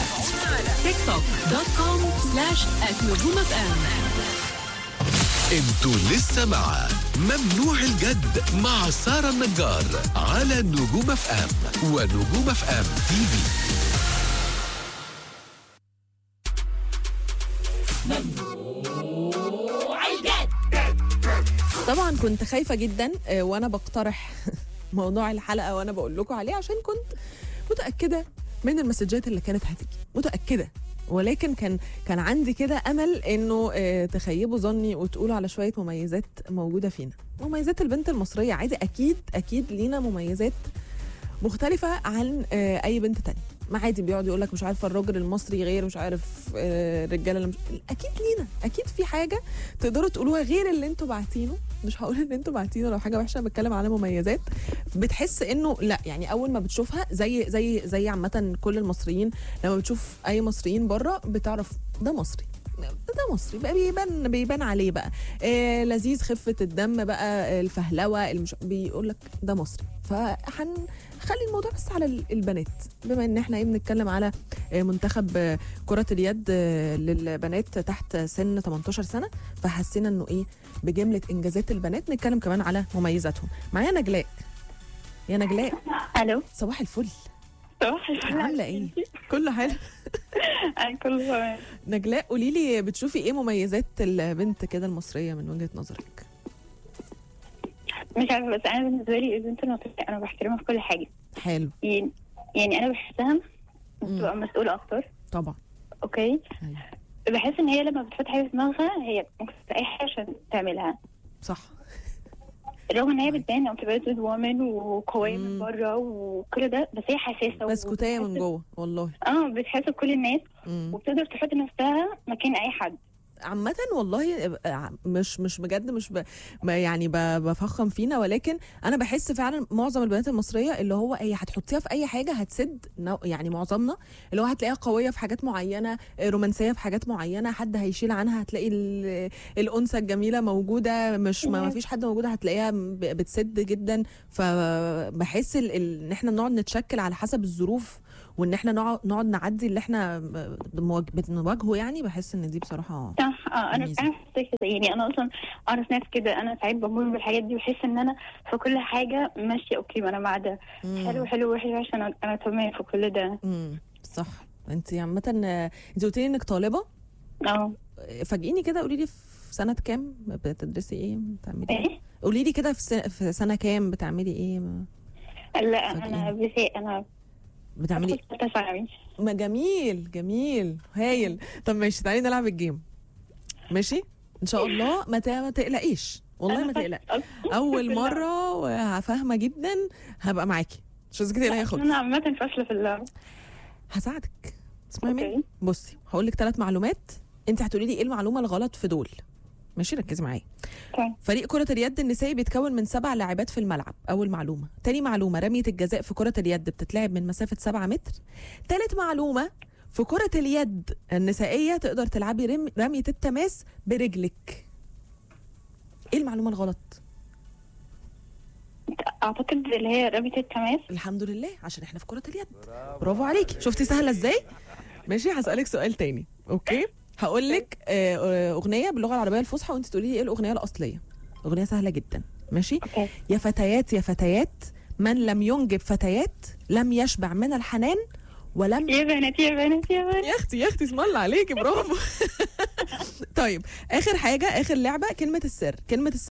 تيك توك دوت كوم سلاش نجوم اف ام انتوا لسه مع ممنوع الجد مع سارة النجار على نجوم اف ام ونجوم اف ام تي في طبعا كنت خايفه جدا آه، وانا بقترح موضوع الحلقه وانا بقول لكم عليه عشان كنت متاكده من المسجات اللي كانت هتيجي متاكده ولكن كان كان عندي كده امل انه آه، تخيبوا ظني وتقولوا على شويه مميزات موجوده فينا مميزات البنت المصريه عادي اكيد اكيد لينا مميزات مختلفة عن آه، أي بنت تانية ما عادي بيقعد يقول لك مش عارفه الراجل المصري غير مش عارف آه، الرجاله اللي مش اكيد لينا اكيد في حاجه تقدروا تقولوها غير اللي انتوا باعتينه مش هقول ان انتوا باعتينه لو حاجه وحشه أنا بتكلم على مميزات بتحس انه لا يعني اول ما بتشوفها زي زي زي عامه كل المصريين لما بتشوف اي مصريين بره بتعرف ده مصري ده مصري بقى بيبان بيبان عليه بقى آه لذيذ خفه الدم بقى الفهلوه المش... بيقول لك ده مصري فهنخلي الموضوع بس على ال- البنات بما ان احنا ايه بنتكلم على آه، منتخب آه، كره اليد آه، للبنات تحت سن 18 سنه فحسينا انه ايه بجمله انجازات البنات نتكلم كمان على مميزاتهم معايا نجلاء يا نجلاء الو صباح الفل صباح الفل عامله ايه كله حلو انا كله تمام نجلاء قولي لي بتشوفي ايه مميزات البنت كده المصريه من وجهه نظرك مش عارفه بس انا بالنسبه لي البنت المصريه انا بحترمها في كل حاجه حلو يعني يعني انا بحسها بتبقى مسؤوله اكتر طبعا اوكي أيوة. بحس ان هي لما بتحط حاجه في دماغها هي ممكن في اي حاجه عشان تعملها صح رغم ان هي بتبان او بتبقى جود وومن وقويه مم. من بره وكل ده بس هي حساسه بسكوتيه من وبتحس- جوه والله اه بتحس بكل الناس مم. وبتقدر تحط نفسها مكان اي حد عامة والله آه، مش مش بجد مش ب... ما يعني ب... بفخم فينا ولكن انا بحس فعلا معظم البنات المصريه اللي هو هي هتحطيها في اي حاجه هتسد نوع- يعني معظمنا اللي هو هتلاقيها قويه في حاجات معينه آه، رومانسيه في حاجات معينه حد هيشيل عنها هتلاقي ال... الانثى الجميله موجوده مش ما ما فيش حد موجوده هتلاقيها ب- بتسد جدا فبحس ال... ال... ان احنا نقعد نتشكل على حسب الظروف وان احنا نقعد نقعد نعدي اللي احنا بنواج- بنواجهه يعني بحس ان دي بصراحه صح اه انا ميزة. انا حاسه كده يعني انا اصلا اعرف ناس كده انا ساعات بمر بالحاجات دي وبحس ان انا في كل حاجه ماشيه اوكي ما انا مع ده مم. حلو حلو وحش وحش انا انا تمام في كل ده امم صح انت عامة آه، انت قلت لي انك طالبة اه آه، فاجئيني كده قولي لي في سنة كام بتدرسي ايه بتعملي ايه ايه قولي لي كده في سنة, في سنة كام بتعملي ايه ما- لا انا فاجئيني. بس انا بتعملي بدخل ثالثه ثانوي ما جميل جميل هايل طب ماشي تعالي نلعب الجيم ماشي ان شاء الله ما ت- ما تقلقيش والله ما تقلقي اول مرة وفاهمة جدا هبقى معاكي مش عايزاكي تقلقي خالص انا عامه فاشله في اللعب هساعدك اسمعي مني اوكي بصي هقول لك ثلاث معلومات انت هتقولي لي ايه المعلومه الغلط في دول ماشي ركزي معايا طيب. فريق كرة اليد النسائي بيتكون من سبع لاعبات في الملعب أول معلومة تاني معلومة رمية الجزاء في كرة اليد بتتلعب من مسافة سبعة متر تالت معلومة في كرة اليد النسائية تقدر تلعبي رم... رمية التماس برجلك ايه المعلومة الغلط؟ اعتقد اللي هي رمية التماس الحمد لله عشان احنا في كرة اليد برافو عليكي شفتي سهلة ازاي ماشي هسألك سؤال تاني اوكي هقول لك آه، آه، اغنية باللغة العربية الفصحى وانت تقولي لي ايه الاغنية الاصلية اغنية سهلة جدا ماشي اوكي يا فتيات يا فتيات من لم ينجب فتيات لم يشبع من الحنان ولم يا بنات يا بنات يا بنات يا اختي يا اختي اسم الله عليكي برافو طيب اخر حاجه اخر لعبه كلمه السر كلمه السر